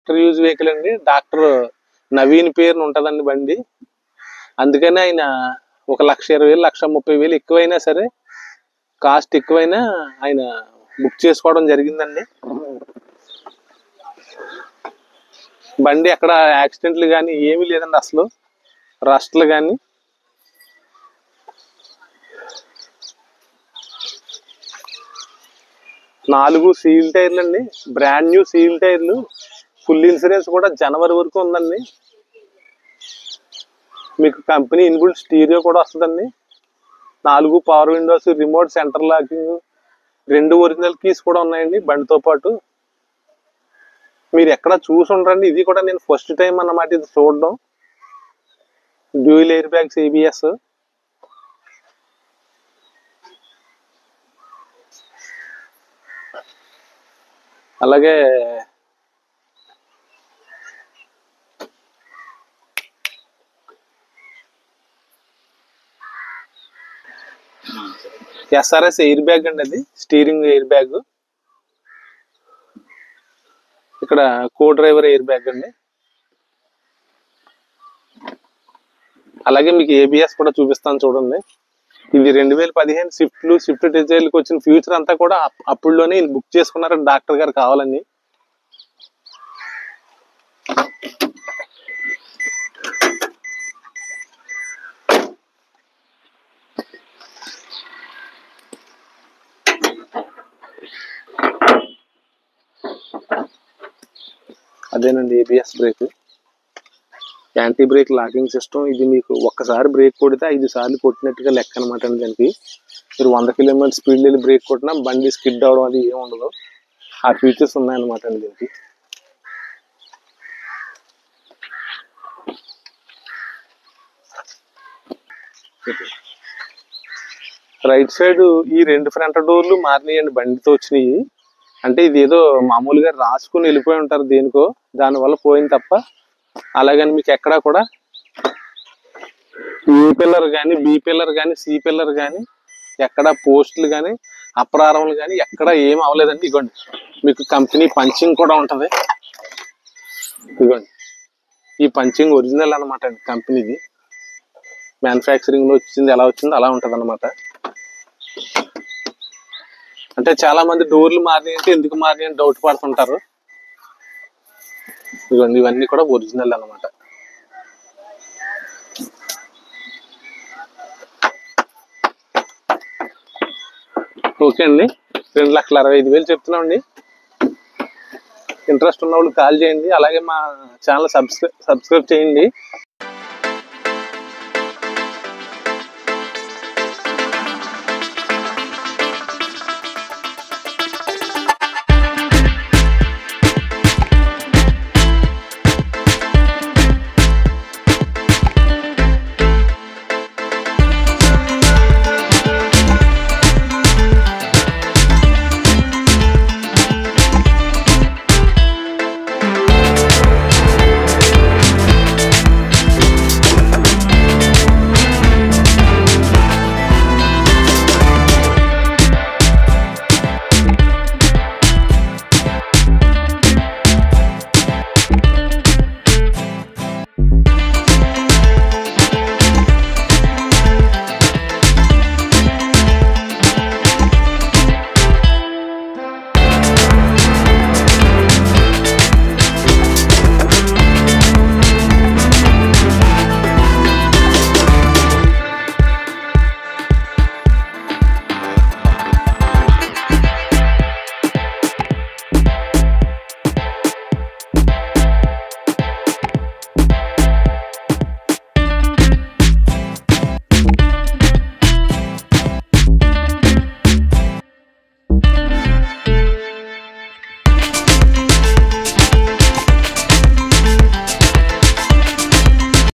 doctor use vehicle అండి doctor Naveen పేరున ఉంటదండి బండి అందుకని ఆయన ఒక లక్ష ఇరవై వేలు లక్ష ముప్పై వేలు ఎక్కువైనా సరే కాస్ట్ ఎక్కువైనా ఆయన బుక్ చేసుకోవడం జరిగిందండి బండి ఎక్కడ యాక్సిడెంట్లు కానీ ఏమీ లేదండి అసలు రస్ట్లు కానీ నాలుగు సీల్ టైర్లు అండి బ్రాండ్ న్యూ సీల్ టైర్లు ఫుల్ ఇన్సూరెన్స్ కూడా జనవరి వరకు ఉందండి మీకు కంపెనీ ఇన్బుల్ట్ స్టీరియో కూడా వస్తుందండి నాలుగు power windows remote centre locking రెండు ఒరిజినల్ కీస్ కూడా ఉన్నాయండి బండితో పాటు మీరు ఎక్కడ చూసి ఉండరండి ఇది కూడా నేను ఫస్ట్ టైం అన్నమాట ఇది చూడడం డ్యూయల్ ఎయిర్ బ్యాగ్స్ ఏబిఎస్ అలాగే ఎస్ఆర్ఎస్ ఎయిర్ బ్యాగ్ అండి అది స్టీరింగ్ ఎయిర్ బ్యాగ్ ఇక్కడ కో డ్రైవర్ ఎయిర్ బ్యాగ్ అండి అలాగే మీకు ఏబిఎస్ కూడా చూపిస్తాను చూడండి ఇది రెండు వేల పదిహేను స్విఫ్ట్లు స్విఫ్ట్ డిజైర్లకు వచ్చిన ఫ్యూచర్ అంతా కూడా అప్- అప్పుడులోనే వీళ్ళు బుక్ చేసుకున్నారు డాక్టర్ గారు కావాలని అదేనండి ABS brake anti brake locking system ఇది మీకు ఒక్కసారి బ్రేక్ కొడితే ఐదు సార్లు కొట్టినట్టుగా లెక్క అనమాట అండి దానికి మీరు వంద కిలోమీటర్ స్పీడ్ వెళ్ళి బ్రేక్ కొట్టినా బండి స్కిడ్ అవడం అది ఏమి ఉండదు ఆ ఫీచర్స్ ఉన్నాయన్నమాట అండి దీనికి రైట్ సైడ్ ఈ రెండు ఫ్రంట్ డోర్లు మారినాయండి బండితో వచ్చినాయి అంటే ఇది ఏదో మామూలుగా రాసుకుని వెళ్ళిపోయి ఉంటారు దేనికో దానివల్ల పోయింది తప్ప అలాగని మీకు ఎక్కడా కూడా ఏ పిల్లర్ కానీ బి పిల్లర్ కానీ సి పిల్లర్ కానీ ఎక్కడ పోస్టులు కానీ అప్రారములు కానీ ఎక్కడ ఏం అవ్వలేదండి ఇగోండి మీకు కంపెనీ పంచింగ్ కూడా ఉంటది ఇగోండి ఈ పంచింగ్ ఒరిజినల్ అనమాట అండి కంపెనీది మ్యానుఫ్యాక్చరింగ్ లో వచ్చింది ఎలా వచ్చిందో అలా ఉంటది అనమాట అంటే చాలా మంది డోర్లు మారినాయి అంటే ఎందుకు మారినాయి అని డౌట్ పడుతుంటారు ఇదిగోండి ఇవన్నీ కూడా ఒరిజినల్ అన్నమాట ఓకే అండి రెండు లక్షల అరవై ఐదు వేలు చెప్తున్నాం అండి ఇంట్రెస్ట్ ఉన్న వాళ్ళు కాల్ చేయండి అలాగే మా ఛానల్ సబ్స్క్రైబ్ సబ్స్క్రైబ్ చేయండి